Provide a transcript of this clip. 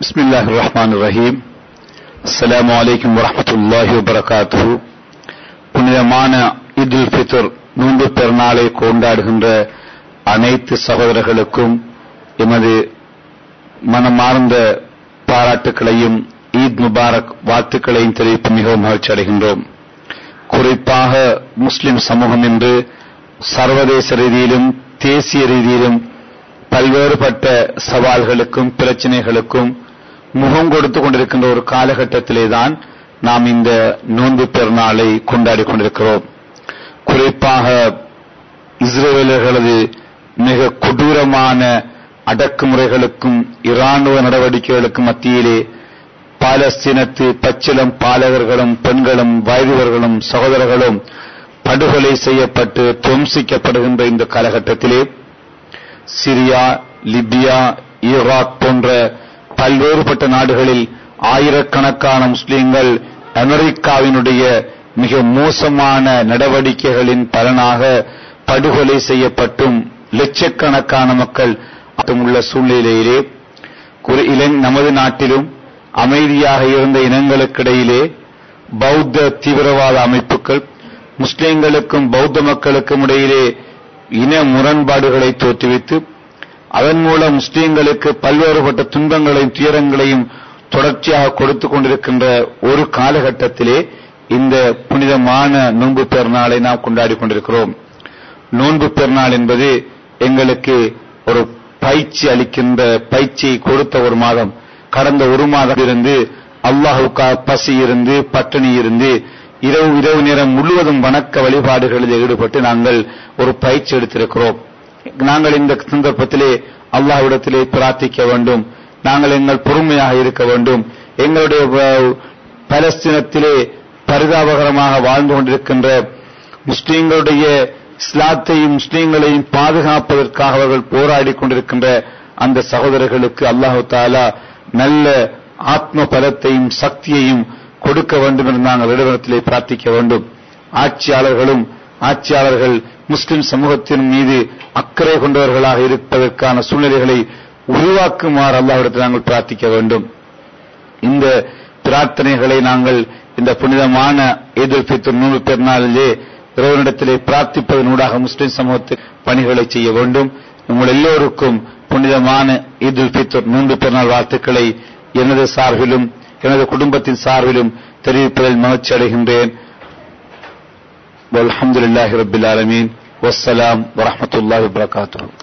بسم الله الرحمن الرحيم السلام عليكم ورحمة الله وبركاته புனிதமான இதுல் ஃபித்ர் நோன்பு பெருநாளை கொண்டாடுகின்ற அனைத்து சகோதரர்களுக்கும் எமது மனமார்ந்த பாராட்டுக்களையும் ஈத் முபாரக் வாழ்த்துக்களையும் தெரிவித்து மிகவும் மகிழ்ச்சி அடைகின்றோம் குறிப்பாக முஸ்லிம் சமூகம் என்று சர்வதேச ரீதியிலும் தேசிய ரீதியிலும் பல்வேறுபட்ட சவால்களுக்கும் பிரச்சனைகளுக்கும் முகம் கொடுத்து கொண்டிருக்கின்ற ஒரு காலகட்டத்திலே தான் நாம் இந்த நோன்பு பெருநாளை கொண்டாடி கொண்டிருக்கிறோம் குறிப்பாக இஸ்ரேலர்களது மிக கொடூரமான அடக்குமுறைகளுக்கும் இராணுவ நடவடிக்கைகளுக்கும் மத்தியிலே பாலஸ்தீனத்து பச்சிலம் பாலகர்களும் பெண்களும் வயதுவர்களும் சகோதரர்களும் படுகொலை செய்யப்பட்டு துவம்சிக்கப்படுகின்ற இந்த காலகட்டத்திலே சிரியா லிபியா ஈராக் போன்ற பல்வேறுபட்ட நாடுகளில் ஆயிரக்கணக்கான முஸ்லிம்கள் அமெரிக்காவினுடைய மிக மோசமான நடவடிக்கைகளின் பலனாக படுகொலை செய்யப்பட்டும் லட்சக்கணக்கான மக்கள் உள்ள சூழ்நிலையிலே நமது நாட்டிலும் அமைதியாக இருந்த இனங்களுக்கிடையிலே பௌத்த தீவிரவாத அமைப்புகள் முஸ்லிம்களுக்கும் பௌத்த மக்களுக்கும் இடையிலே இன முரண்பாடுகளை தோற்றுவித்து அதன் மூலம் முஸ்லீம்களுக்கு பல்வேறுபட்ட துன்பங்களையும் துயரங்களையும் தொடர்ச்சியாக கொடுத்து கொண்டிருக்கின்ற ஒரு காலகட்டத்திலே இந்த புனிதமான நோன்பு பெருநாளை நாம் கொண்டாடி கொண்டிருக்கிறோம் நோன்பு பெருநாள் என்பது எங்களுக்கு ஒரு பயிற்சி அளிக்கின்ற பயிற்சியை கொடுத்த ஒரு மாதம் கடந்த ஒரு மாதம் இருந்து அல்லாஹுக்காக பசி இருந்து பட்டினி இருந்து இரவு இரவு நேரம் முழுவதும் வணக்க வழிபாடுகளில் ஈடுபட்டு நாங்கள் ஒரு பயிற்சி எடுத்திருக்கிறோம் நாங்கள் இந்த சந்தர்ப்பத்திலே அல்லாஹ்விடத்திலே பிரார்த்திக்க வேண்டும் நாங்கள் எங்கள் பொறுமையாக இருக்க வேண்டும் எங்களுடைய பலஸ்தீனத்திலே பரிதாபகரமாக வாழ்ந்து கொண்டிருக்கின்ற முஸ்லீம்களுடைய இஸ்லாத்தையும் முஸ்லீம்களையும் பாதுகாப்பதற்காக அவர்கள் போராடி கொண்டிருக்கின்ற அந்த சகோதரர்களுக்கு அல்லாஹு தாலா நல்ல ஆத்ம பலத்தையும் சக்தியையும் கொடுக்க வேண்டும் என்று நாங்கள் இறைவனத்திலே பிரார்த்திக்க வேண்டும் ஆட்சியாளர்களும் ஆட்சியாளர்கள் முஸ்லிம் சமூகத்தின் மீது அக்கறை கொண்டவர்களாக இருப்பதற்கான சூழ்நிலைகளை உருவாக்குமாறு அல்லாவிடத்தில் நாங்கள் பிரார்த்திக்க வேண்டும் இந்த பிரார்த்தனைகளை நாங்கள் இந்த புனிதமான ஈதுல் ஃபித்ர் நூறு பெருநாளிலே இறைவனிடத்திலே பிரார்த்திப்பதனூடாக முஸ்லிம் சமூகத்தில் பணிகளை செய்ய வேண்டும் உங்கள் எல்லோருக்கும் புனிதமான ஈதுல் ஃபித்ர் நூன்று பெருநாள் வாழ்த்துக்களை எனது சார்பிலும் எனது குடும்பத்தின் சார்பிலும் தெரிவிப்பதில் மகிழ்ச்சி அடைகின்றேன் والحمد لله رب العالمين والسلام ورحمة الله وبركاته